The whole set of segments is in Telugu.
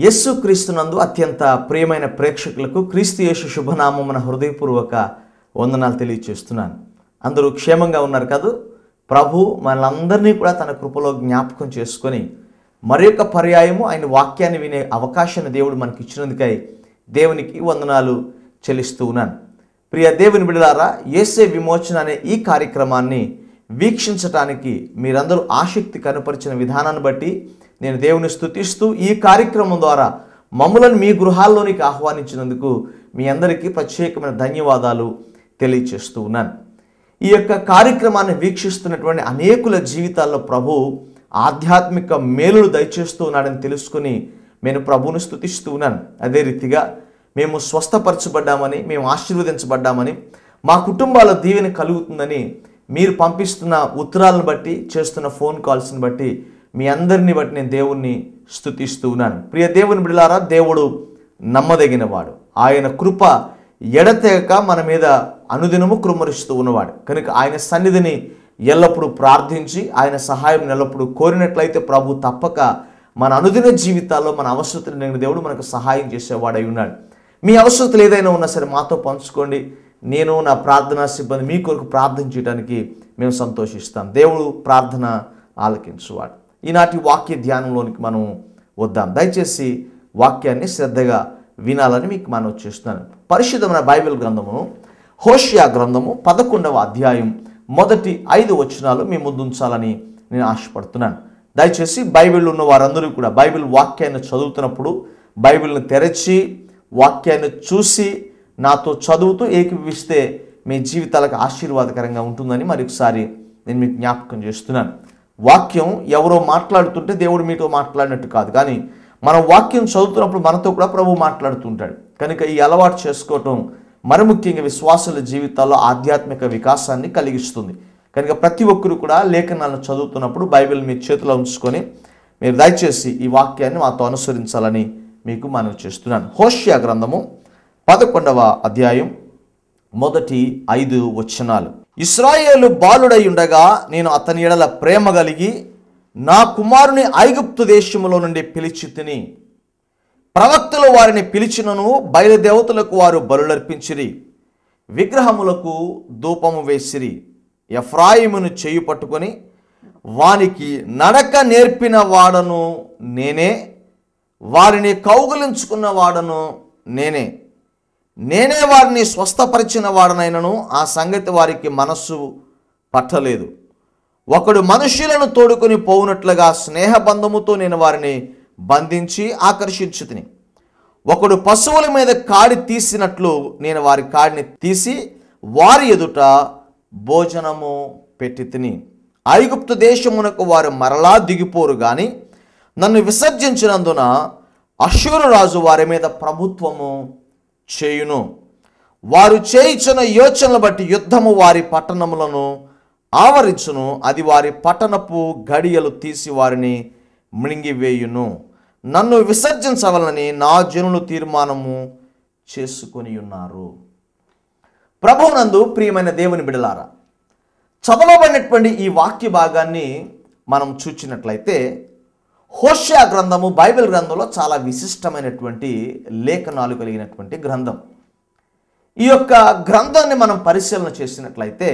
యస్సు క్రీస్తునందు అత్యంత ప్రియమైన ప్రేక్షకులకు క్రీస్తు యేసు శుభనామమున హృదయపూర్వక వందనాలు తెలియచేస్తున్నాను అందరూ క్షేమంగా ఉన్నారు కాదు ప్రభు మనలందరినీ కూడా తన కృపలో జ్ఞాపకం చేసుకొని మరి యొక్క పర్యాయము ఆయన వాక్యాన్ని వినే అవకాశాన్ని దేవుడు మనకి ఇచ్చినందుకై దేవునికి వందనాలు చెల్లిస్తూ ఉన్నాను ప్రియ దేవుని బిడలారా ఏసే విమోచన అనే ఈ కార్యక్రమాన్ని వీక్షించటానికి మీరందరూ ఆసక్తి కనపరిచిన విధానాన్ని బట్టి నేను దేవుని స్తుతిస్తూ ఈ కార్యక్రమం ద్వారా మమ్ములను మీ గృహాల్లోనికి ఆహ్వానించినందుకు మీ అందరికీ ప్రత్యేకమైన ధన్యవాదాలు తెలియచేస్తూ ఉన్నాను ఈ యొక్క కార్యక్రమాన్ని వీక్షిస్తున్నటువంటి అనేకుల జీవితాల్లో ప్రభు ఆధ్యాత్మిక మేలులు దయచేస్తూ ఉన్నాడని తెలుసుకుని నేను ప్రభువును స్తుతిస్తూ ఉన్నాను అదే రీతిగా మేము స్వస్థపరచబడ్డామని మేము ఆశీర్వదించబడ్డామని మా కుటుంబాల దీవెన కలుగుతుందని మీరు పంపిస్తున్న ఉత్తరాలను బట్టి చేస్తున్న ఫోన్ కాల్స్ని బట్టి మీ అందరిని బట్టి నేను దేవుణ్ణి స్తుతిస్తూ ఉన్నాను ప్రియ దేవుని బిడలారా దేవుడు నమ్మదగినవాడు ఆయన కృప ఎడతెగక మన మీద అనుదినము కృమ్మరిస్తూ ఉన్నవాడు కనుక ఆయన సన్నిధిని ఎల్లప్పుడూ ప్రార్థించి ఆయన సహాయం ఎల్లప్పుడూ కోరినట్లయితే ప్రభు తప్పక మన అనుదిన జీవితాల్లో మన అవసరతలు నేను దేవుడు మనకు సహాయం చేసేవాడై ఉన్నాడు మీ అవసరతలు ఏదైనా ఉన్నా సరే మాతో పంచుకోండి నేను నా ప్రార్థనా సిబ్బంది మీ కొరకు ప్రార్థన చేయడానికి మేము సంతోషిస్తాం దేవుడు ప్రార్థన ఆలకించువాడు ఈనాటి వాక్య ధ్యానంలోనికి మనం వద్దాం దయచేసి వాక్యాన్ని శ్రద్ధగా వినాలని మీకు మనం చేస్తున్నాను పరిశుద్ధమైన బైబిల్ గ్రంథమును హోషియా గ్రంథము పదకొండవ అధ్యాయం మొదటి ఐదు వచనాలు మీ ముందు ఉంచాలని నేను ఆశపడుతున్నాను దయచేసి బైబిల్ ఉన్న వారందరూ కూడా బైబిల్ వాక్యాన్ని చదువుతున్నప్పుడు బైబిల్ని తెరచి వాక్యాన్ని చూసి నాతో చదువుతూ ఏకీభవిస్తే మీ జీవితాలకు ఆశీర్వాదకరంగా ఉంటుందని మరొకసారి నేను మీకు జ్ఞాపకం చేస్తున్నాను వాక్యం ఎవరో మాట్లాడుతుంటే దేవుడు మీతో మాట్లాడినట్టు కాదు కానీ మనం వాక్యం చదువుతున్నప్పుడు మనతో కూడా ప్రభు మాట్లాడుతుంటాడు కనుక ఈ అలవాటు చేసుకోవటం మరి ముఖ్యంగా విశ్వాసుల జీవితాల్లో ఆధ్యాత్మిక వికాసాన్ని కలిగిస్తుంది కనుక ప్రతి ఒక్కరు కూడా లేఖనాలను చదువుతున్నప్పుడు బైబిల్ మీ చేతిలో ఉంచుకొని మీరు దయచేసి ఈ వాక్యాన్ని మాతో అనుసరించాలని మీకు మనవి చేస్తున్నాను హోష్యా గ్రంథము పదకొండవ అధ్యాయం మొదటి ఐదు వచనాలు ఇస్రాయేలు బాలుడై ఉండగా నేను అతని ఎడల ప్రేమ కలిగి నా కుమారుని ఐగుప్తు దేశములో నుండి పిలిచి తిని ప్రవక్తలు వారిని పిలిచినను బయలుదేవతలకు వారు బలులర్పించిరి విగ్రహములకు ధూపము వేసిరి ఎఫ్రాయిమును చేయి పట్టుకొని వానికి నడక నేర్పిన వాడను నేనే వారిని కౌగులించుకున్న వాడను నేనే నేనే వారిని స్వస్థపరిచిన వాడనైనను ఆ సంగతి వారికి మనస్సు పట్టలేదు ఒకడు మనుష్యులను తోడుకొని పోవునట్లుగా స్నేహబంధముతో నేను వారిని బంధించి ఆకర్షించు తిని ఒకడు పశువుల మీద కాడి తీసినట్లు నేను వారి కాడిని తీసి వారి ఎదుట భోజనము పెట్టి తిని ఐగుప్తు దేశమునకు వారు మరలా దిగిపోరు గాని నన్ను విసర్జించినందున అశ్వరు రాజు వారి మీద ప్రభుత్వము చేయును వారు చేయించిన యోచనలు బట్టి యుద్ధము వారి పట్టణములను ఆవరించును అది వారి పట్టణపు గడియలు తీసి వారిని మృంగివేయును నన్ను విసర్జించవలనని నా జనులు తీర్మానము చేసుకొని ఉన్నారు ప్రభువునందు ప్రియమైన దేవుని బిడలారా చదవబడినటువంటి ఈ వాక్య భాగాన్ని మనం చూచినట్లయితే హోషా గ్రంథము బైబిల్ గ్రంథంలో చాలా విశిష్టమైనటువంటి లేఖనాలు కలిగినటువంటి గ్రంథం ఈ యొక్క గ్రంథాన్ని మనం పరిశీలన చేసినట్లయితే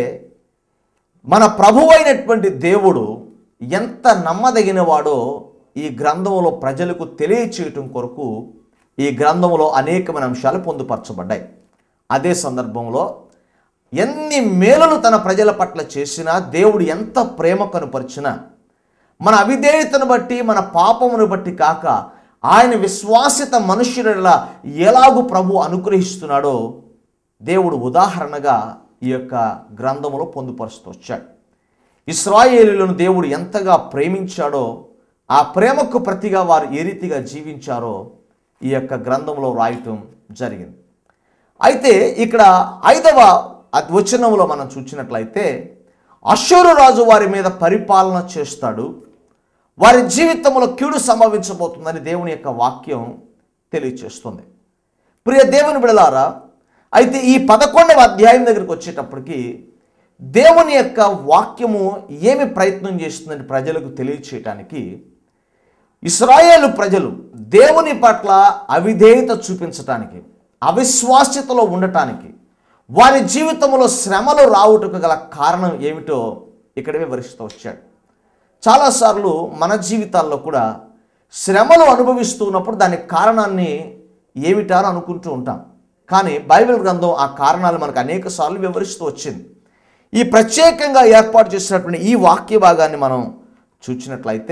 మన ప్రభువైనటువంటి దేవుడు ఎంత నమ్మదగినవాడో ఈ గ్రంథంలో ప్రజలకు తెలియచేయటం కొరకు ఈ గ్రంథంలో అనేకమైన అంశాలు పొందుపరచబడ్డాయి అదే సందర్భంలో ఎన్ని మేలులు తన ప్రజల పట్ల చేసినా దేవుడు ఎంత ప్రేమ కనుపరిచినా మన అవిధేయతను బట్టి మన పాపమును బట్టి కాక ఆయన విశ్వాసిత మనుష్యుల ఎలాగూ ప్రభు అనుగ్రహిస్తున్నాడో దేవుడు ఉదాహరణగా ఈ యొక్క గ్రంథములో పొందుపరుస్తూ వచ్చాడు ఇస్రాయేలీలను దేవుడు ఎంతగా ప్రేమించాడో ఆ ప్రేమకు ప్రతిగా వారు ఏ రీతిగా జీవించారో ఈ యొక్క గ్రంథంలో రాయటం జరిగింది అయితే ఇక్కడ ఐదవ వచనంలో మనం చూసినట్లయితే అశ్వరు రాజు వారి మీద పరిపాలన చేస్తాడు వారి జీవితంలో కీడు సంభవించబోతుందని దేవుని యొక్క వాక్యం తెలియచేస్తుంది ప్రియ దేవుని బిడలారా అయితే ఈ పదకొండవ అధ్యాయం దగ్గరికి వచ్చేటప్పటికి దేవుని యొక్క వాక్యము ఏమి ప్రయత్నం చేస్తుందని ప్రజలకు తెలియచేయటానికి ఇస్రాయేలు ప్రజలు దేవుని పట్ల అవిధేయత చూపించటానికి అవిశ్వాస్యతలో ఉండటానికి వారి జీవితంలో శ్రమలు రావుటకు గల కారణం ఏమిటో ఇక్కడ వివరిస్తూ వచ్చాడు చాలాసార్లు మన జీవితాల్లో కూడా శ్రమలు అనుభవిస్తూ ఉన్నప్పుడు దాని కారణాన్ని ఏమిటా అని అనుకుంటూ ఉంటాం కానీ బైబిల్ గ్రంథం ఆ కారణాలు మనకు అనేక సార్లు వివరిస్తూ వచ్చింది ఈ ప్రత్యేకంగా ఏర్పాటు చేసినటువంటి ఈ వాక్య భాగాన్ని మనం చూసినట్లయితే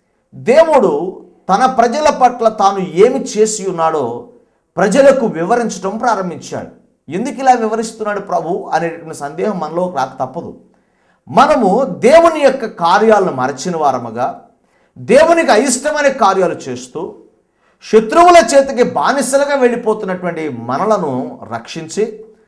దేవుడు తన ప్రజల పట్ల తాను ఏమి చేసి ఉన్నాడో ప్రజలకు వివరించడం ప్రారంభించాడు ఎందుకు ఇలా వివరిస్తున్నాడు ప్రభు అనేటువంటి సందేహం మనలో రాక తప్పదు మనము దేవుని యొక్క కార్యాలను మరచిన వారముగా దేవునికి అయిష్టమైన కార్యాలు చేస్తూ శత్రువుల చేతికి బానిసలుగా వెళ్ళిపోతున్నటువంటి మనలను రక్షించి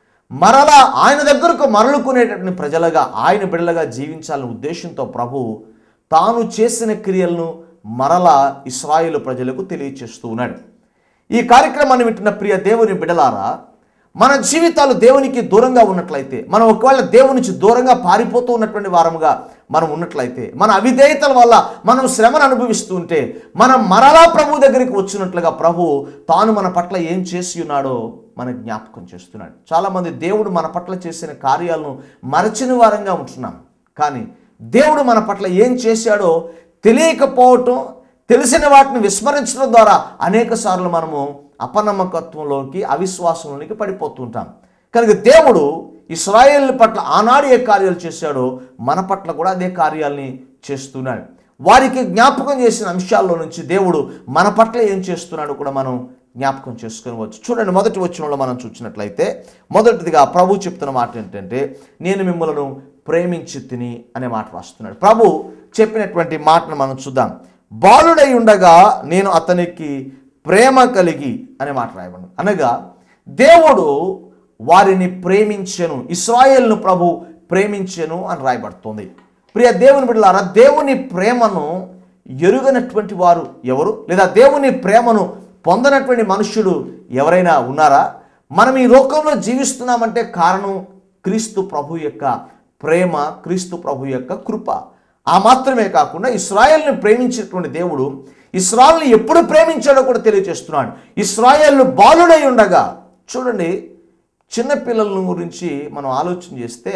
మరలా ఆయన దగ్గరకు మరలుకునేటటువంటి ప్రజలుగా ఆయన బిడ్డలుగా జీవించాలనే ఉద్దేశంతో ప్రభు తాను చేసిన క్రియలను మరలా ఇస్రాయేలు ప్రజలకు తెలియచేస్తూ ఉన్నాడు ఈ కార్యక్రమాన్ని వింటున్న ప్రియ దేవుని బిడలారా మన జీవితాలు దేవునికి దూరంగా ఉన్నట్లయితే మనం ఒకవేళ దేవుని నుంచి దూరంగా పారిపోతూ ఉన్నటువంటి వారముగా మనం ఉన్నట్లయితే మన అవిధేయతల వల్ల మనం శ్రమను అనుభవిస్తూ ఉంటే మనం మరలా ప్రభు దగ్గరికి వచ్చినట్లుగా ప్రభు తాను మన పట్ల ఏం చేసి ఉన్నాడో మన జ్ఞాపకం చేస్తున్నాడు చాలామంది దేవుడు మన పట్ల చేసిన కార్యాలను మరచిన వారంగా ఉంటున్నాం కానీ దేవుడు మన పట్ల ఏం చేశాడో తెలియకపోవటం తెలిసిన వాటిని విస్మరించడం ద్వారా అనేక సార్లు మనము అపనమ్మకత్వంలోకి అవిశ్వాసంలోనికి పడిపోతుంటాం కనుక దేవుడు ఇస్రాయేల్ పట్ల ఆనాడు ఏ కార్యాలు చేశాడో మన పట్ల కూడా అదే కార్యాలని చేస్తున్నాడు వారికి జ్ఞాపకం చేసిన అంశాల్లో నుంచి దేవుడు మన పట్ల ఏం చేస్తున్నాడో కూడా మనం జ్ఞాపకం చేసుకోవచ్చు చూడండి మొదటి వచనంలో మనం చూసినట్లయితే మొదటిదిగా ప్రభు చెప్తున్న మాట ఏంటంటే నేను మిమ్మల్ని ప్రేమించి తిని అనే మాట రాస్తున్నాడు ప్రభు చెప్పినటువంటి మాటను మనం చూద్దాం బాలుడై ఉండగా నేను అతనికి ప్రేమ కలిగి అనే మాట రాయబడి అనగా దేవుడు వారిని ప్రేమించెను ఇస్రాయేల్ను ప్రభు ప్రేమించెను అని రాయబడుతుంది ప్రియ దేవుని బిడ్డలారా దేవుని ప్రేమను ఎరుగనటువంటి వారు ఎవరు లేదా దేవుని ప్రేమను పొందనటువంటి మనుష్యుడు ఎవరైనా ఉన్నారా మనం ఈ లోకంలో జీవిస్తున్నామంటే కారణం క్రీస్తు ప్రభు యొక్క ప్రేమ క్రీస్తు ప్రభు యొక్క కృప ఆ మాత్రమే కాకుండా ఇస్రాయల్ని ప్రేమించినటువంటి దేవుడు ఇస్రాయల్ని ఎప్పుడు ప్రేమించాడో కూడా తెలియజేస్తున్నాడు ఇస్రాయల్ను బాలుడై ఉండగా చూడండి చిన్నపిల్లల గురించి మనం ఆలోచన చేస్తే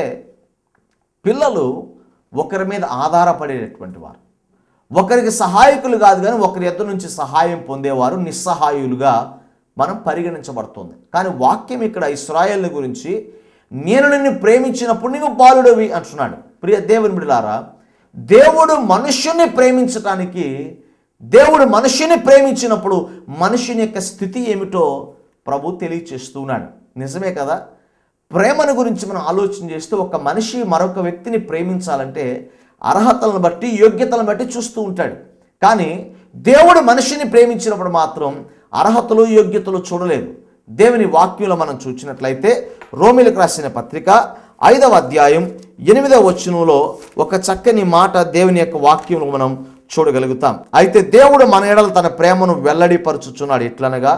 పిల్లలు ఒకరి మీద ఆధారపడేటటువంటి వారు ఒకరికి సహాయకులు కాదు కానీ ఒకరి ఎద్దు నుంచి సహాయం పొందేవారు నిస్సహాయులుగా మనం పరిగణించబడుతుంది కానీ వాక్యం ఇక్కడ ఇస్రాయల్ని గురించి నేను నిన్ను ప్రేమించినప్పుడు నీవు బాలుడవి అంటున్నాడు ప్రియ దేవుని బిడ్డలారా దేవుడు మనుష్యుని ప్రేమించటానికి దేవుడు మనుష్యుని ప్రేమించినప్పుడు మనుషుని యొక్క స్థితి ఏమిటో ప్రభు తెలియచేస్తూ ఉన్నాడు నిజమే కదా ప్రేమను గురించి మనం ఆలోచన చేస్తే ఒక మనిషి మరొక వ్యక్తిని ప్రేమించాలంటే అర్హతలను బట్టి యోగ్యతలను బట్టి చూస్తూ ఉంటాడు కానీ దేవుడు మనిషిని ప్రేమించినప్పుడు మాత్రం అర్హతలు యోగ్యతలు చూడలేదు దేవుని వాక్యంలో మనం చూసినట్లయితే రోమిలకు రాసిన పత్రిక ఐదవ అధ్యాయం ఎనిమిదవ వచనంలో ఒక చక్కని మాట దేవుని యొక్క వాక్యంలో మనం చూడగలుగుతాం అయితే దేవుడు మన ఎడల తన ప్రేమను వెల్లడిపరుచుచున్నాడు ఎట్లనగా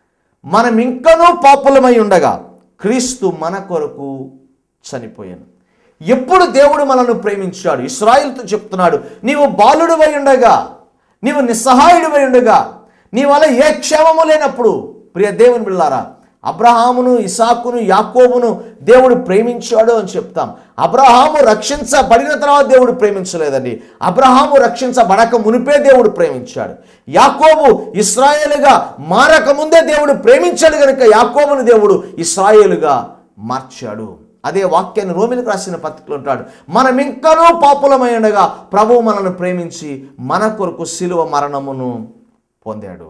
మనం ఇంకనూ పాపులమై ఉండగా క్రీస్తు మన కొరకు చనిపోయాను ఎప్పుడు దేవుడు మనల్ని ప్రేమించాడు ఇస్రాయిల్తో చెప్తున్నాడు నీవు బాలుడివై ఉండగా నీవు నిస్సహాయుడివై ఉండగా నీ వల్ల ఏ క్షేమము లేనప్పుడు ప్రియ దేవుని బిళ్ళారా అబ్రహామును ఇసాకును యాకోబును దేవుడు ప్రేమించాడు అని చెప్తాం అబ్రహాము రక్షించబడిన తర్వాత దేవుడు ప్రేమించలేదండి అబ్రహాము రక్షించబడక మునిపే దేవుడు ప్రేమించాడు యాకోబు ఇస్రాయేలుగా మారక ముందే దేవుడు ప్రేమించాడు కనుక యాకోబును దేవుడు ఇస్రాయేలుగా మార్చాడు అదే వాక్యాన్ని రోమిలకు రాసిన పత్రికలో ఉంటాడు మనం ఇంకనూ పాపులమై ఉండగా ప్రభువు మనల్ని ప్రేమించి మన కొరకు శిలువ మరణమును పొందాడు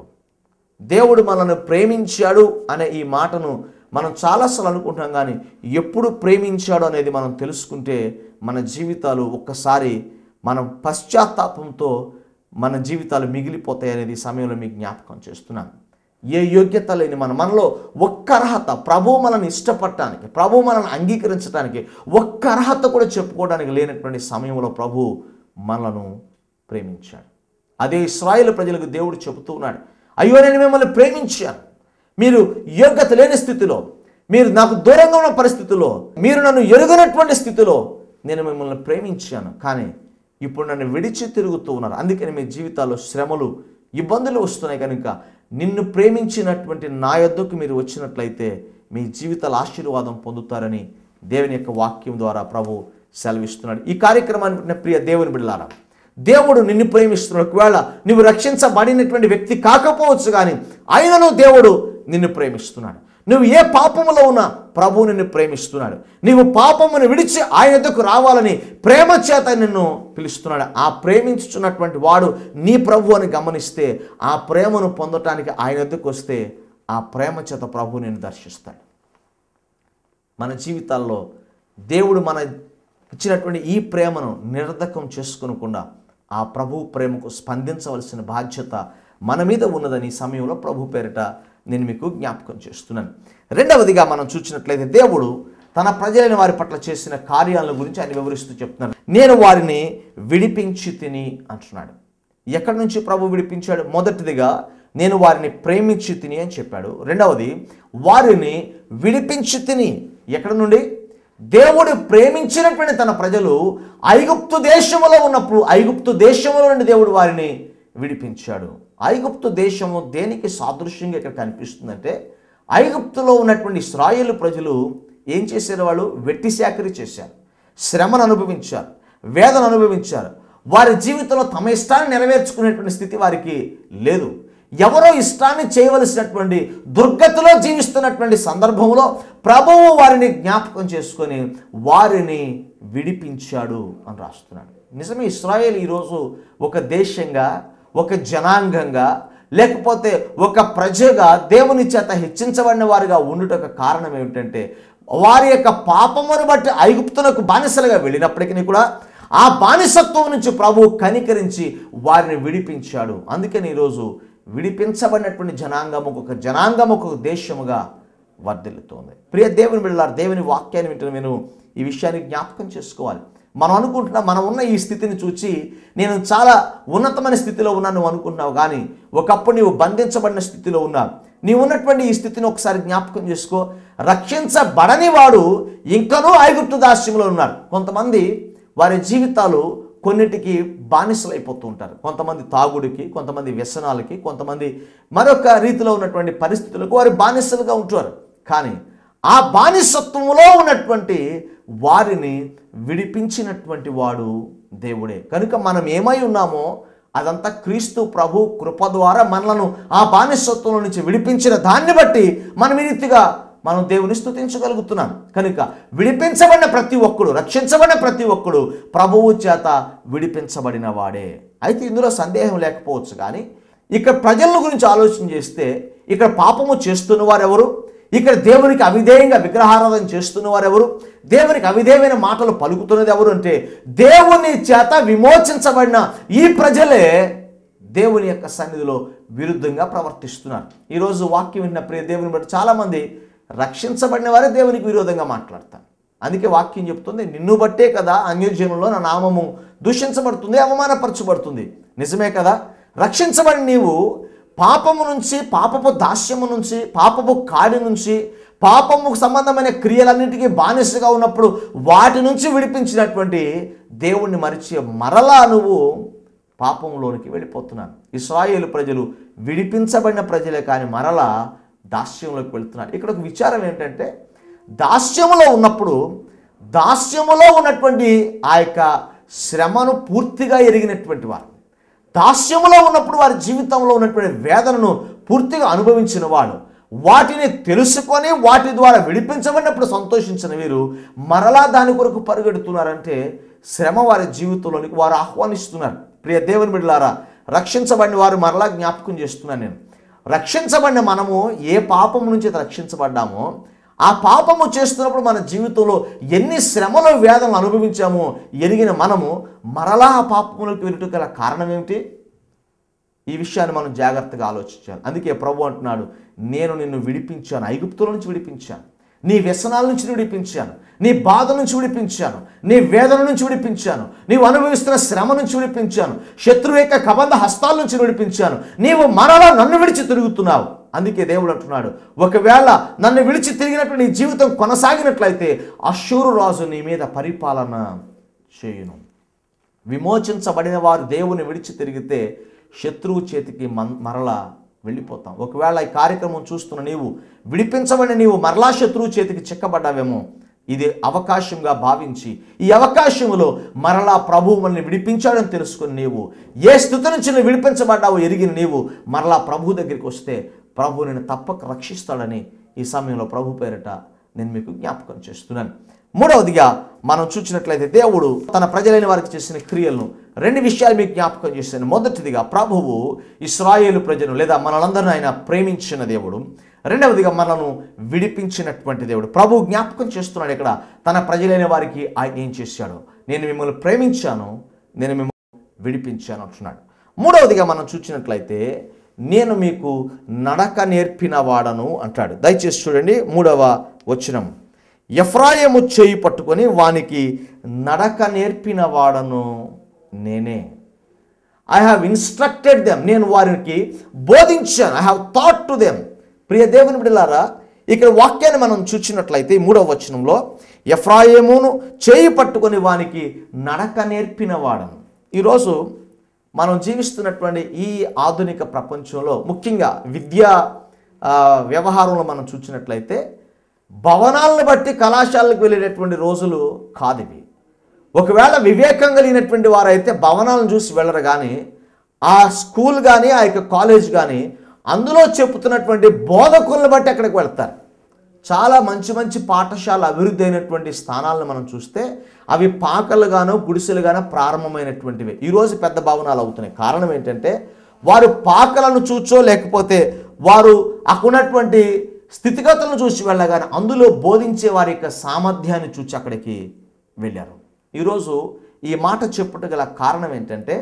దేవుడు మనల్ని ప్రేమించాడు అనే ఈ మాటను మనం చాలాసార్లు అనుకుంటాం కానీ ఎప్పుడు ప్రేమించాడు అనేది మనం తెలుసుకుంటే మన జీవితాలు ఒక్కసారి మనం పశ్చాత్తాపంతో మన జీవితాలు మిగిలిపోతాయి అనేది ఈ సమయంలో మీకు జ్ఞాపకం చేస్తున్నాను ఏ యోగ్యత లేని మన మనలో ఒక్క అర్హత ప్రభు మనల్ని ఇష్టపడటానికి ప్రభు మనల్ని అంగీకరించడానికి ఒక్క అర్హత కూడా చెప్పుకోవడానికి లేనటువంటి సమయంలో ప్రభు మనలను ప్రేమించాడు అదే ఇస్రాయేల్ ప్రజలకు దేవుడు చెబుతూ ఉన్నాడు అయ్యో నేను మిమ్మల్ని ప్రేమించాను మీరు యోగ్యత లేని స్థితిలో మీరు నాకు దూరంగా ఉన్న పరిస్థితిలో మీరు నన్ను ఎరుగనటువంటి స్థితిలో నేను మిమ్మల్ని ప్రేమించాను కానీ ఇప్పుడు నన్ను విడిచి తిరుగుతూ ఉన్నారు అందుకని మీ జీవితాల్లో శ్రమలు ఇబ్బందులు వస్తున్నాయి కనుక నిన్ను ప్రేమించినటువంటి నా యొద్దకు మీరు వచ్చినట్లయితే మీ జీవితాల ఆశీర్వాదం పొందుతారని దేవుని యొక్క వాక్యం ద్వారా ప్రభు సెలవిస్తున్నాడు ఈ కార్యక్రమాన్ని విన్న ప్రియ దేవుని బిడ్డలారా దేవుడు నిన్ను ప్రేమిస్తున్నాడు ఒకవేళ నువ్వు రక్షించబడినటువంటి వ్యక్తి కాకపోవచ్చు కానీ ఆయనను దేవుడు నిన్ను ప్రేమిస్తున్నాడు నువ్వు ఏ పాపములో ఉన్నా ప్రభు నిన్ను ప్రేమిస్తున్నాడు నీవు పాపమును విడిచి ఆయన ఎద్దకు రావాలని ప్రేమ చేత నిన్ను పిలుస్తున్నాడు ఆ ప్రేమించుచున్నటువంటి వాడు నీ ప్రభు అని గమనిస్తే ఆ ప్రేమను పొందటానికి ఆయన ఎద్దకు వస్తే ఆ ప్రేమ చేత ప్రభు నిన్ను దర్శిస్తాడు మన జీవితాల్లో దేవుడు మన ఇచ్చినటువంటి ఈ ప్రేమను నిర్ధకం చేసుకునకుండా ఆ ప్రభు ప్రేమకు స్పందించవలసిన బాధ్యత మన మీద ఉన్నదని ఈ సమయంలో ప్రభు పేరిట నేను మీకు జ్ఞాపకం చేస్తున్నాను రెండవదిగా మనం చూసినట్లయితే దేవుడు తన ప్రజలైన వారి పట్ల చేసిన కార్యాల గురించి ఆయన వివరిస్తూ చెప్తున్నాడు నేను వారిని విడిపించి తిని అంటున్నాడు ఎక్కడి నుంచి ప్రభు విడిపించాడు మొదటిదిగా నేను వారిని ప్రేమించి తిని అని చెప్పాడు రెండవది వారిని విడిపించి తిని ఎక్కడి నుండి దేవుడు ప్రేమించినటువంటి తన ప్రజలు ఐగుప్తు దేశములో ఉన్నప్పుడు ఐగుప్తు దేశములో నుండి దేవుడు వారిని విడిపించాడు ఐగుప్తు దేశము దేనికి సాదృశ్యంగా ఇక్కడ కనిపిస్తుందంటే ఐగుప్తులో ఉన్నటువంటి ఇస్రాయేలు ప్రజలు ఏం చేశారు వాళ్ళు వెట్టి సేకరి చేశారు శ్రమను అనుభవించారు వేదన అనుభవించారు వారి జీవితంలో తమ ఇష్టాన్ని నెరవేర్చుకునేటువంటి స్థితి వారికి లేదు ఎవరో ఇష్టాన్ని చేయవలసినటువంటి దుర్గతిలో జీవిస్తున్నటువంటి సందర్భంలో ప్రభువు వారిని జ్ఞాపకం చేసుకొని వారిని విడిపించాడు అని రాస్తున్నాడు నిజమే ఇస్రాయేల్ ఈరోజు ఒక దేశంగా ఒక జనాంగంగా లేకపోతే ఒక ప్రజగా దేవుని చేత హెచ్చించబడిన వారిగా ఉండుటకు కారణం ఏమిటంటే వారి యొక్క పాపమును బట్టి ఐగుప్తులకు బానిసలుగా వెళ్ళినప్పటికీ కూడా ఆ బానిసత్వం నుంచి ప్రభు కనికరించి వారిని విడిపించాడు అందుకని ఈరోజు విడిపించబడినటువంటి జనాంగము ఒక జనాంగము ఒక దేశముగా వర్ధిల్లుతోంది ప్రియ దేవుని బిడ్డలారు దేవుని వాక్యాన్ని వింటున్న నేను ఈ విషయాన్ని జ్ఞాపకం చేసుకోవాలి మనం అనుకుంటున్నాం మనం ఉన్న ఈ స్థితిని చూచి నేను చాలా ఉన్నతమైన స్థితిలో ఉన్నాను నువ్వు అనుకుంటున్నావు కానీ ఒకప్పుడు నీవు బంధించబడిన స్థితిలో ఉన్నావు నీవు ఉన్నటువంటి ఈ స్థితిని ఒకసారి జ్ఞాపకం చేసుకో రక్షించబడని వాడు ఇంకనూ ఐగుప్తు దాస్యంలో ఉన్నారు కొంతమంది వారి జీవితాలు కొన్నిటికి బానిసలైపోతూ ఉంటారు కొంతమంది తాగుడికి కొంతమంది వ్యసనాలకి కొంతమంది మరొక రీతిలో ఉన్నటువంటి పరిస్థితులకు వారు బానిసలుగా ఉంటారు కానీ ఆ బానిసత్వంలో ఉన్నటువంటి వారిని విడిపించినటువంటి వాడు దేవుడే కనుక మనం ఏమై ఉన్నామో అదంతా క్రీస్తు ప్రభు కృప ద్వారా మనలను ఆ బానిసత్వం నుంచి విడిపించిన దాన్ని బట్టి మనం ఈ రీతిగా మనం దేవుని స్తుతించగలుగుతున్నాం కనుక విడిపించబడిన ప్రతి ఒక్కడు రక్షించబడిన ప్రతి ఒక్కడు ప్రభువు చేత విడిపించబడిన వాడే అయితే ఇందులో సందేహం లేకపోవచ్చు కానీ ఇక్కడ ప్రజల గురించి ఆలోచన చేస్తే ఇక్కడ పాపము చేస్తున్న వారెవరు ఇక్కడ దేవునికి అవిధేయంగా విగ్రహారాధన చేస్తున్న వారెవరు దేవునికి అవిధేయమైన మాటలు పలుకుతున్నది ఎవరు అంటే దేవుని చేత విమోచించబడిన ఈ ప్రజలే దేవుని యొక్క సన్నిధిలో విరుద్ధంగా ప్రవర్తిస్తున్నారు ఈరోజు వాక్యం విన్న ప్రియ దేవుని బట్టి చాలామంది రక్షించబడిన వారే దేవునికి విరోధంగా మాట్లాడతారు అందుకే వాక్యం చెప్తుంది నిన్ను బట్టే కదా అన్యజనుల్లో నా నామము దూషించబడుతుంది అవమానపరచబడుతుంది నిజమే కదా రక్షించబడి నీవు పాపము నుంచి పాపపు దాస్యము నుంచి పాపపు కాడి నుంచి పాపముకు సంబంధమైన క్రియలన్నిటికీ బానిసగా ఉన్నప్పుడు వాటి నుంచి విడిపించినటువంటి దేవుణ్ణి మరిచి మరలా నువ్వు పాపంలోనికి వెళ్ళిపోతున్నాను ఇస్రాయేలు ప్రజలు విడిపించబడిన ప్రజలే కానీ మరలా దాస్యంలోకి వెళ్తున్నారు ఇక్కడ ఒక విచారం ఏంటంటే దాస్యములో ఉన్నప్పుడు దాస్యములో ఉన్నటువంటి ఆ యొక్క శ్రమను పూర్తిగా ఎరిగినటువంటి వారు దాస్యములో ఉన్నప్పుడు వారి జీవితంలో ఉన్నటువంటి వేదనను పూర్తిగా అనుభవించిన వాడు వాటిని తెలుసుకొని వాటి ద్వారా విడిపించబడినప్పుడు సంతోషించిన వీరు మరలా దాని కొరకు పరిగెడుతున్నారంటే శ్రమ వారి జీవితంలోనికి వారు ఆహ్వానిస్తున్నారు ప్రియ దేవుని బిడ్డలారా రక్షించబడిన వారు మరలా జ్ఞాపకం చేస్తున్నాను నేను రక్షించబడిన మనము ఏ పాపం నుంచి అయితే రక్షించబడ్డామో ఆ పాపము చేస్తున్నప్పుడు మన జీవితంలో ఎన్ని శ్రమలు వేదనలు అనుభవించామో ఎరిగిన మనము మరలా ఆ పాపములకు వెళ్ళటం గల కారణం ఏమిటి ఈ విషయాన్ని మనం జాగ్రత్తగా ఆలోచించాలి అందుకే ప్రభు అంటున్నాడు నేను నిన్ను విడిపించాను ఐగుప్తుల నుంచి విడిపించాను నీ వ్యసనాల నుంచి విడిపించాను నీ బాధ నుంచి విడిపించాను నీ వేదన నుంచి విడిపించాను నీవు అనుభవిస్తున్న శ్రమ నుంచి విడిపించాను శత్రువు యొక్క కబంధ హస్తాల నుంచి విడిపించాను నీవు మరలా నన్ను విడిచి తిరుగుతున్నావు అందుకే దేవుడు అంటున్నాడు ఒకవేళ నన్ను విడిచి తిరిగినట్టు నీ జీవితం కొనసాగినట్లయితే అశూరు రాజు నీ మీద పరిపాలన చేయును విమోచించబడిన వారు దేవుని విడిచి తిరిగితే శత్రువు చేతికి మన్ మరలా వెళ్ళిపోతాం ఒకవేళ ఈ కార్యక్రమం చూస్తున్న నీవు విడిపించబడిన నీవు మరలా శత్రువు చేతికి చిక్కబడ్డావేమో ఇది అవకాశంగా భావించి ఈ అవకాశములో మరలా ప్రభువు మనల్ని విడిపించాడని తెలుసుకుని నీవు ఏ స్థితి నుంచి నువ్వు విడిపించబడ్డావో ఎరిగిన నీవు మరలా ప్రభు దగ్గరికి వస్తే ప్రభు నేను తప్పక రక్షిస్తాడని ఈ సమయంలో ప్రభు పేరిట నేను మీకు జ్ఞాపకం చేస్తున్నాను మూడవదిగా మనం చూసినట్లయితే దేవుడు తన ప్రజలైన వారికి చేసిన క్రియలను రెండు విషయాలు మీకు జ్ఞాపకం చేశాను మొదటిదిగా ప్రభువు ఇస్రాయేలు ప్రజను లేదా మనలందరిని ఆయన ప్రేమించిన దేవుడు రెండవదిగా మనను విడిపించినటువంటి దేవుడు ప్రభు జ్ఞాపకం చేస్తున్నాడు ఇక్కడ తన ప్రజలైన వారికి ఆయన ఏం చేశాడు నేను మిమ్మల్ని ప్రేమించాను నేను మిమ్మల్ని విడిపించాను అంటున్నాడు మూడవదిగా మనం చూసినట్లయితే నేను మీకు నడక నేర్పిన వాడను అంటాడు దయచేసి చూడండి మూడవ వచనం ఎఫ్రాయము చేయి పట్టుకొని వానికి నడక నేర్పిన వాడను నేనే ఐ హ్యావ్ ఇన్స్ట్రక్టెడ్ దెమ్ నేను వారికి బోధించాను I have taught to them ప్రియ దేవుని బిడ్డలారా ఇక్కడ వాక్యాన్ని మనం చూచినట్లయితే ఈ మూడవ వచనంలో ఎఫ్రాయేమును చేయి పట్టుకొని వానికి నడక నేర్పిన వాడను ఈరోజు మనం జీవిస్తున్నటువంటి ఈ ఆధునిక ప్రపంచంలో ముఖ్యంగా విద్యా ఆ, వ్యవహారంలో మనం చూసినట్లయితే భవనాలను బట్టి కళాశాలకు వెళ్ళేటటువంటి రోజులు కాదు ఇవి ఒకవేళ వివేకం కలిగినటువంటి వారైతే భవనాలను చూసి వెళ్ళరు కానీ ఆ స్కూల్ కానీ ఆ యొక్క కాలేజ్ కానీ అందులో చెప్పుతున్నటువంటి బోధకులను బట్టి అక్కడికి వెళ్తారు చాలా మంచి మంచి పాఠశాల అభివృద్ధి అయినటువంటి స్థానాలను మనం చూస్తే అవి పాకలుగానో గుడిసెలుగానో ప్రారంభమైనటువంటివి ఈరోజు పెద్ద భవనాలు అవుతున్నాయి కారణం ఏంటంటే వారు పాకలను చూచో లేకపోతే వారు అక్కడున్నటువంటి స్థితిగతులను చూసి వెళ్ళగానే అందులో బోధించే వారి యొక్క సామర్థ్యాన్ని చూచి అక్కడికి వెళ్ళారు ఈరోజు ఈ మాట చెప్పుట గల కారణం ఏంటంటే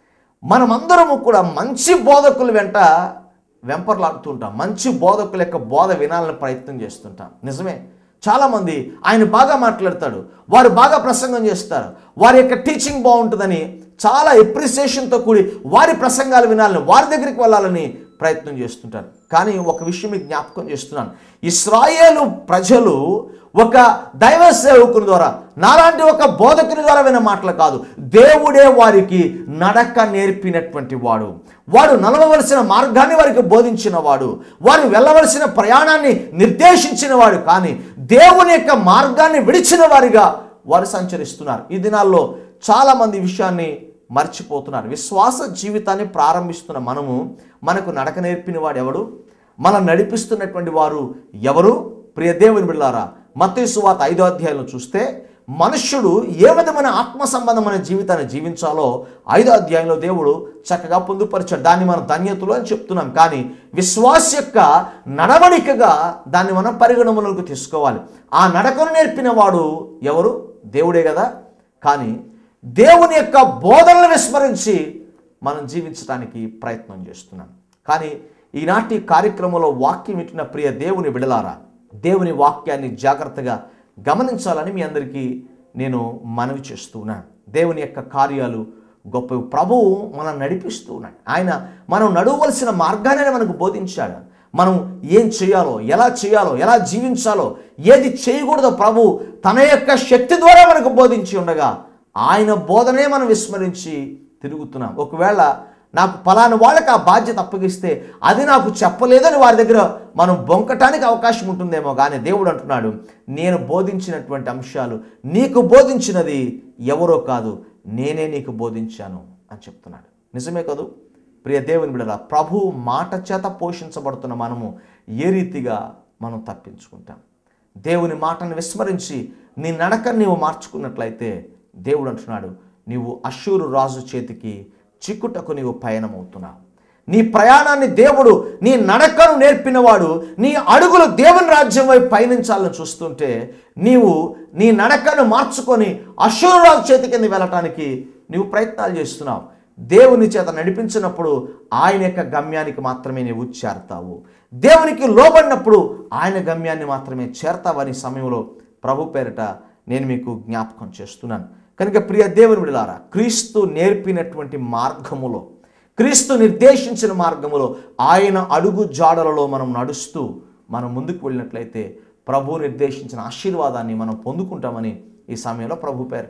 మనమందరము కూడా మంచి బోధకుల వెంట వెంపర్లాడుతుంటాం మంచి బోధకుల యొక్క బోధ వినాలని ప్రయత్నం చేస్తుంటాం నిజమే చాలామంది ఆయన బాగా మాట్లాడతాడు వారు బాగా ప్రసంగం చేస్తారు వారి యొక్క టీచింగ్ బాగుంటుందని చాలా ఎప్రిసియేషన్తో కూడి వారి ప్రసంగాలు వినాలని వారి దగ్గరికి వెళ్ళాలని ప్రయత్నం చేస్తుంటారు కానీ ఒక విషయం మీకు జ్ఞాపకం చేస్తున్నాను ఇస్రాయేలు ప్రజలు ఒక దైవ సేవకుని ద్వారా నాలాంటి ఒక బోధకుని ద్వారా విన్న మాటలు కాదు దేవుడే వారికి నడక నేర్పినటువంటి వాడు వాడు నడవవలసిన మార్గాన్ని వారికి బోధించిన వాడు వారు వెళ్ళవలసిన ప్రయాణాన్ని నిర్దేశించిన వాడు కానీ దేవుని యొక్క మార్గాన్ని విడిచిన వారిగా వారు సంచరిస్తున్నారు ఈ దినాల్లో చాలామంది ఈ విషయాన్ని మర్చిపోతున్నారు విశ్వాస జీవితాన్ని ప్రారంభిస్తున్న మనము మనకు నడక నేర్పిన వాడు ఎవడు మనం నడిపిస్తున్నటువంటి వారు ఎవరు ప్రియ దేవుని బిళ్ళారా మత్తయి వార్త ఐదో అధ్యాయంలో చూస్తే మనుష్యుడు ఏ విధమైన ఆత్మ సంబంధమైన జీవితాన్ని జీవించాలో ఐదో అధ్యాయంలో దేవుడు చక్కగా పొందుపరిచాడు దాన్ని మనం ధన్యతలు అని చెప్తున్నాం కానీ విశ్వాస యొక్క నడవడికగా దాన్ని మనం పరిగణనలోకి తీసుకోవాలి ఆ నడకను నేర్పిన వాడు ఎవరు దేవుడే కదా కానీ దేవుని యొక్క బోధనలు విస్మరించి మనం జీవించడానికి ప్రయత్నం చేస్తున్నాం కానీ ఈనాటి కార్యక్రమంలో వాక్యం ఇట్టిన ప్రియ దేవుని విడలారా దేవుని వాక్యాన్ని జాగ్రత్తగా గమనించాలని మీ అందరికీ నేను మనవి చేస్తున్నాను దేవుని యొక్క కార్యాలు గొప్ప ప్రభువు మనం నడిపిస్తూ ఉన్నాడు ఆయన మనం నడవలసిన మార్గాన్ని మనకు బోధించాడు మనం ఏం చేయాలో ఎలా చేయాలో ఎలా జీవించాలో ఏది చేయకూడదో ప్రభు తన యొక్క శక్తి ద్వారా మనకు బోధించి ఉండగా ఆయన బోధనే మనం విస్మరించి తిరుగుతున్నాం ఒకవేళ నాకు ఫలాని వాళ్ళకి ఆ బాధ్యత అప్పగిస్తే అది నాకు చెప్పలేదని వారి దగ్గర మనం బొంకటానికి అవకాశం ఉంటుందేమో కానీ దేవుడు అంటున్నాడు నేను బోధించినటువంటి అంశాలు నీకు బోధించినది ఎవరో కాదు నేనే నీకు బోధించాను అని చెప్తున్నాడు నిజమే కదూ ప్రియ దేవుని బిడ్డల ప్రభు మాట చేత పోషించబడుతున్న మనము ఏ రీతిగా మనం తప్పించుకుంటాం దేవుని మాటను విస్మరించి నీ నడకను నీవు మార్చుకున్నట్లయితే దేవుడు అంటున్నాడు నీవు అశూరు రాజు చేతికి చిక్కుటకు నీవు పయనమవుతున్నావు నీ ప్రయాణాన్ని దేవుడు నీ నడకను నేర్పినవాడు నీ అడుగులు దేవుని రాజ్యం వైపు పయనించాలని చూస్తుంటే నీవు నీ నడకను మార్చుకొని అశూరు రాజు చేతి కింద వెళ్ళటానికి నీవు ప్రయత్నాలు చేస్తున్నావు దేవుని చేత నడిపించినప్పుడు ఆయన యొక్క గమ్యానికి మాత్రమే నీవు చేరతావు దేవునికి లోబడినప్పుడు ఆయన గమ్యాన్ని మాత్రమే చేరతావని సమయంలో ప్రభు పేరిట నేను మీకు జ్ఞాపకం చేస్తున్నాను కనుక ప్రియ దేవుని విడలారా క్రీస్తు నేర్పినటువంటి మార్గములో క్రీస్తు నిర్దేశించిన మార్గములో ఆయన అడుగు జాడలలో మనం నడుస్తూ మనం ముందుకు వెళ్ళినట్లయితే ప్రభు నిర్దేశించిన ఆశీర్వాదాన్ని మనం పొందుకుంటామని ఈ సమయంలో ప్రభు పేరిట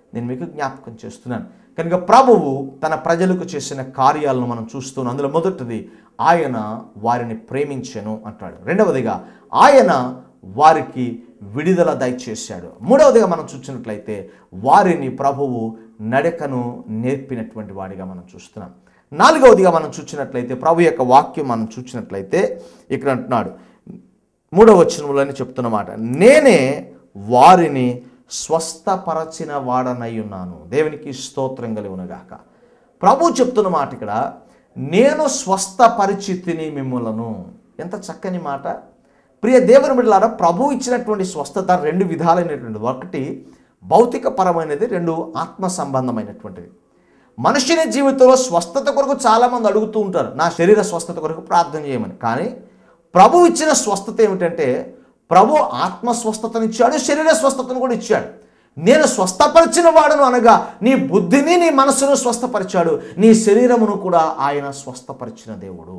నేను మీకు జ్ఞాపకం చేస్తున్నాను కనుక ప్రభువు తన ప్రజలకు చేసిన కార్యాలను మనం చూస్తున్నాం అందులో మొదటిది ఆయన వారిని ప్రేమించెను అంటాడు రెండవదిగా ఆయన వారికి విడుదల దయచేశాడు మూడవదిగా మనం చూసినట్లయితే వారిని ప్రభువు నడకను నేర్పినటువంటి వాడిగా మనం చూస్తున్నాం నాలుగవదిగా మనం చూసినట్లయితే ప్రభు యొక్క వాక్యం మనం చూసినట్లయితే ఇక్కడ అంటున్నాడు మూడవ వచనంలోనే చెప్తున్నమాట నేనే వారిని స్వస్థపరచిన వాడనై ఉన్నాను దేవునికి స్తోత్రం కలిగి ఉన్నగాక ప్రభు చెప్తున్న మాట ఇక్కడ నేను స్వస్థపరిచితిని మిమ్మలను ఎంత చక్కని మాట ప్రియ దేవుని బిడ్డలారా ప్రభు ఇచ్చినటువంటి స్వస్థత రెండు విధాలైనటువంటి ఒకటి భౌతిక పరమైనది రెండు ఆత్మ సంబంధమైనటువంటిది మనుషుని జీవితంలో స్వస్థత కొరకు చాలామంది అడుగుతూ ఉంటారు నా శరీర స్వస్థత కొరకు ప్రార్థన చేయమని కానీ ప్రభు ఇచ్చిన స్వస్థత ఏమిటంటే ప్రభు ఆత్మ స్వస్థతనిచ్చాడు శరీర స్వస్థతను కూడా ఇచ్చాడు నేను స్వస్థపరిచిన వాడను అనగా నీ బుద్ధిని నీ మనసును స్వస్థపరిచాడు నీ శరీరమును కూడా ఆయన స్వస్థపరిచిన దేవుడు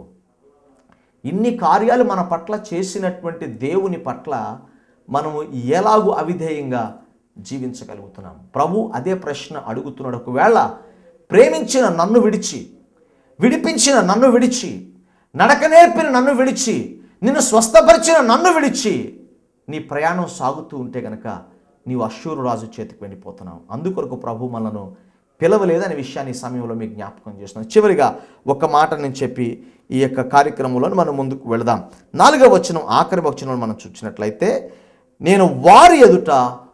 ఇన్ని కార్యాలు మన పట్ల చేసినటువంటి దేవుని పట్ల మనము ఎలాగూ అవిధేయంగా జీవించగలుగుతున్నాం ప్రభు అదే ప్రశ్న అడుగుతున్నాడు ఒకవేళ ప్రేమించిన నన్ను విడిచి విడిపించిన నన్ను విడిచి నడక నేర్పిన నన్ను విడిచి నిన్ను స్వస్థపరిచిన నన్ను విడిచి నీ ప్రయాణం సాగుతూ ఉంటే గనక నీవు అశ్షూరు రాజు చేతికి వెళ్ళిపోతున్నావు అందుకొరకు ప్రభు మనను పిలవలేదనే విషయాన్ని ఈ సమయంలో మీకు జ్ఞాపకం చేస్తున్నాను చివరిగా ఒక మాట నేను చెప్పి ఈ యొక్క కార్యక్రమంలో మనం ముందుకు వెళదాం నాలుగవ వచనం ఆఖరి వచనం మనం చూసినట్లయితే నేను వారి ఎదుట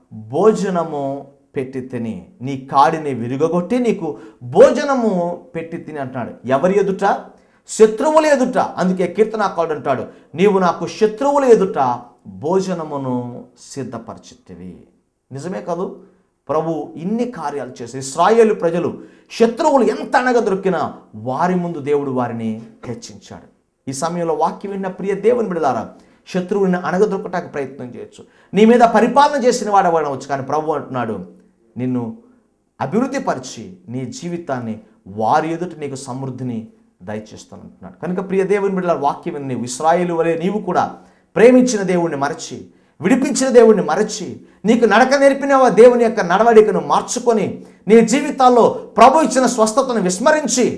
భోజనము పెట్టి తిని నీ కాడిని విరుగగొట్టి నీకు భోజనము పెట్టి తిని అంటున్నాడు ఎవరి ఎదుట శత్రువుల ఎదుట అందుకే కీర్తనాకాడు అంటాడు నీవు నాకు శత్రువుల ఎదుట భోజనమును సిద్ధపరిచితివి నిజమే కాదు ప్రభు ఇన్ని కార్యాలు చేసి ఇస్రాయేలు ప్రజలు శత్రువులు ఎంత అనగా దొరికినా వారి ముందు దేవుడు వారిని హెచ్చించాడు ఈ సమయంలో వాక్యం విన్న ప్రియ దేవుని బిడలారా శత్రువుని అణగదొక్కటానికి ప్రయత్నం చేయొచ్చు నీ మీద పరిపాలన చేసిన వాడు అవ్వవచ్చు కానీ ప్రభు అంటున్నాడు నిన్ను అభివృద్ధి పరిచి నీ జీవితాన్ని వారి ఎదుట నీకు సమృద్ధిని దయచేస్తాను అంటున్నాడు కనుక ప్రియ దేవుని బిడ్డల వాక్యం విని నీవు ఇస్రాయేలు వలె నీవు కూడా ప్రేమించిన దేవుణ్ణి మరచి విడిపించిన దేవుణ్ణి మరచి నీకు నడక నేర్పిన ఆ దేవుని యొక్క నడవడికను మార్చుకొని నీ జీవితాల్లో ప్రభు ఇచ్చిన స్వస్థతను విస్మరించి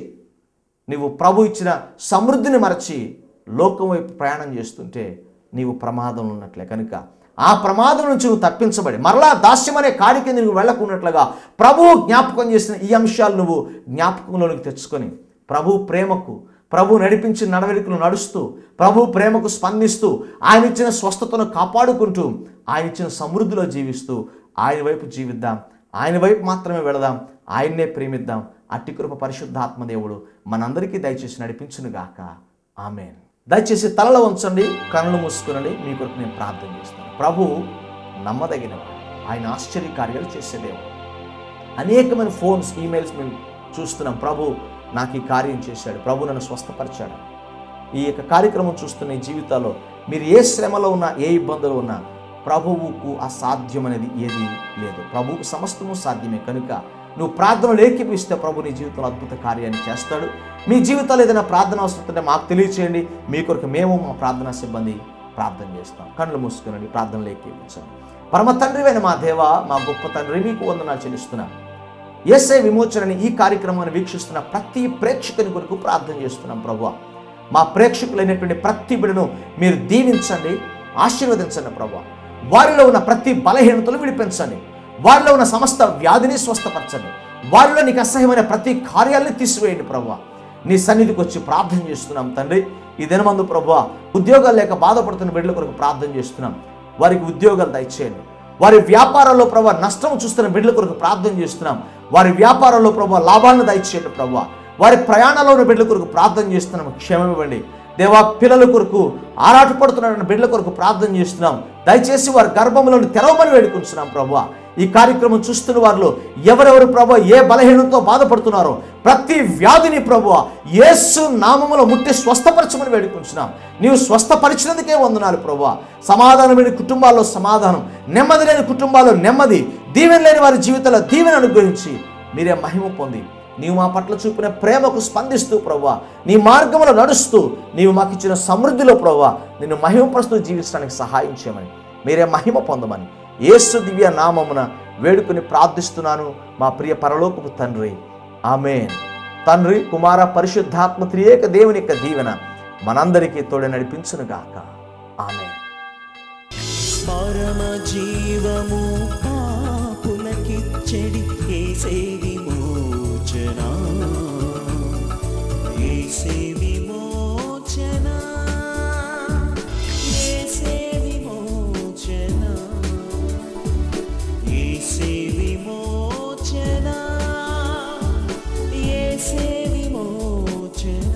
నీవు ప్రభు ఇచ్చిన సమృద్ధిని మరచి లోకం వైపు ప్రయాణం చేస్తుంటే నీవు ప్రమాదంలో ఉన్నట్లే కనుక ఆ ప్రమాదం నుంచి నువ్వు తప్పించబడి మరలా దాస్యం అనే కాడికి నువ్వు వెళ్ళకున్నట్లుగా ప్రభువు జ్ఞాపకం చేసిన ఈ అంశాలు నువ్వు జ్ఞాపకంలోనికి తెచ్చుకొని ప్రభు ప్రేమకు ప్రభు నడిపించిన నడవడికలు నడుస్తూ ప్రభు ప్రేమకు స్పందిస్తూ ఆయన ఇచ్చిన స్వస్థతను కాపాడుకుంటూ ఆయన ఇచ్చిన సమృద్ధిలో జీవిస్తూ ఆయన వైపు జీవిద్దాం ఆయన వైపు మాత్రమే వెళదాం ఆయన్నే ప్రేమిద్దాం అట్టి కృప పరిశుద్ధాత్మ దేవుడు మనందరికీ దయచేసి నడిపించును గాక ఆమెన్ దయచేసి తలలో ఉంచండి కళ్ళు మూసుకునండి మీ కొరకు నేను ప్రార్థన చేస్తాను ప్రభు నమ్మదగినవాడు ఆయన ఆశ్చర్య కార్యాలు చేసే దేవుడు అనేకమైన ఫోన్స్ ఈమెయిల్స్ మేము చూస్తున్నాం ప్రభు నాకు ఈ కార్యం చేశాడు ప్రభు నన్ను స్వస్థపరిచాడు ఈ యొక్క కార్యక్రమం చూస్తున్న ఈ జీవితాల్లో మీరు ఏ శ్రమలో ఉన్నా ఏ ఇబ్బందులు ఉన్నా ప్రభువుకు అసాధ్యం అనేది ఏది లేదు ప్రభువుకు సమస్తము సాధ్యమే కనుక నువ్వు ప్రార్థనలు ఏకీపిస్తే ప్రభు నీ జీవితంలో అద్భుత కార్యాన్ని చేస్తాడు మీ జీవితాలు ఏదైనా ప్రార్థన అవసరం ఉంటే మాకు తెలియచేయండి మీ కొరకు మేము మా ప్రార్థనా సిబ్బంది ప్రార్థన చేస్తాం కళ్ళు మూసుకునండి ప్రార్థనలు ఏకీపించండి పరమ తండ్రివైన మా దేవ మా గొప్ప తండ్రి మీకు వందనాలు చెల్లిస్తున్నాను ఎస్ఐ విమోచనని ఈ కార్యక్రమాన్ని వీక్షిస్తున్న ప్రతి ప్రేక్షకుని కొరకు ప్రార్థన చేస్తున్నాం ప్రభు మా ప్రేక్షకులైనటువంటి ప్రతి బిడను మీరు దీవించండి ఆశీర్వదించండి ప్రభు వారిలో ఉన్న ప్రతి బలహీనతలు విడిపించండి వారిలో ఉన్న సమస్త వ్యాధిని స్వస్థపరచండి వారిలో నీకు అసహ్యమైన ప్రతి కార్యాలని తీసివేయండి ప్రభు నీ సన్నిధికి వచ్చి ప్రార్థన చేస్తున్నాం తండ్రి ఈ దినమందు ప్రభు ఉద్యోగాలు లేక బాధపడుతున్న బిడ్డల కొరకు ప్రార్థన చేస్తున్నాం వారికి ఉద్యోగాలు దయచేయండి వారి వ్యాపారాల్లో ప్రభావ నష్టం చూస్తున్న బిడ్డల కొరకు ప్రార్థన చేస్తున్నాం వారి వ్యాపారాల్లో ప్రభావ లాభాలను దయచేయండి ప్రభావ వారి ప్రయాణంలో ఉన్న బిడ్డల కొరకు ప్రార్థన చేస్తున్నాం క్షేమం ఇవ్వండి దేవా పిల్లల కొరకు ఆరాటపడుతున్న బిడ్డల కొరకు ప్రార్థన చేస్తున్నాం దయచేసి వారి గర్భంలోని తెరవమని వేడుకుంటున్నాం ప్రభా ఈ కార్యక్రమం చూస్తున్న వారిలో ఎవరెవరు ప్రభు ఏ బలహీనతో బాధపడుతున్నారో ప్రతి వ్యాధిని ప్రభు యేసు నామములో ముట్టి స్వస్థపరచమని వేడుకుంటున్నాం నీవు స్వస్థపరిచినందుకే వందనాలు ప్రభు సమాధానమైన కుటుంబాల్లో సమాధానం నెమ్మది లేని కుటుంబాల్లో నెమ్మది దీవెన లేని వారి జీవితంలో దీవెన అనుగ్రహించి మీరే మహిమ పొంది నీవు మా పట్ల చూపిన ప్రేమకు స్పందిస్తూ ప్రభా నీ మార్గంలో నడుస్తూ నీవు మాకు ఇచ్చిన సమృద్ధిలో ప్రభా నిన్ను మహిమపరుస్తూ జీవించడానికి సహాయం చేయమని మీరే మహిమ పొందమని యేసు దివ్య నామమున వేడుకొని ప్రార్థిస్తున్నాను మా ప్రియ పరలోకపు తండ్రి ఆమెన్ తండ్రి కుమార పరిశుద్ధాత్మ త్రియేక దేవుని యొక్క దీవెన మనందరికీ తోడే నడిపించునుగాక ఆమెన్ పరమ జీవము పాపులకిచ్చడి ఏసే విమోచన ఏసే విమోచన ఏసే విమోచన ఏసే విమోచన ఏసే విమోచన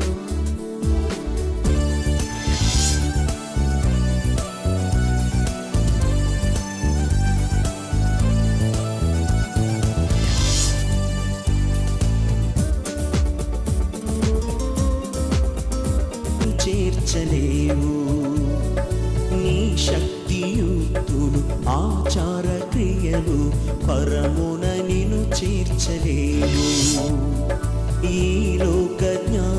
చేర్చలేవు నీ శక్తియుక్తులు ఆచార క్రియలు పరమున నిను చేర్చలేవు ఈ లోక జ్ఞాన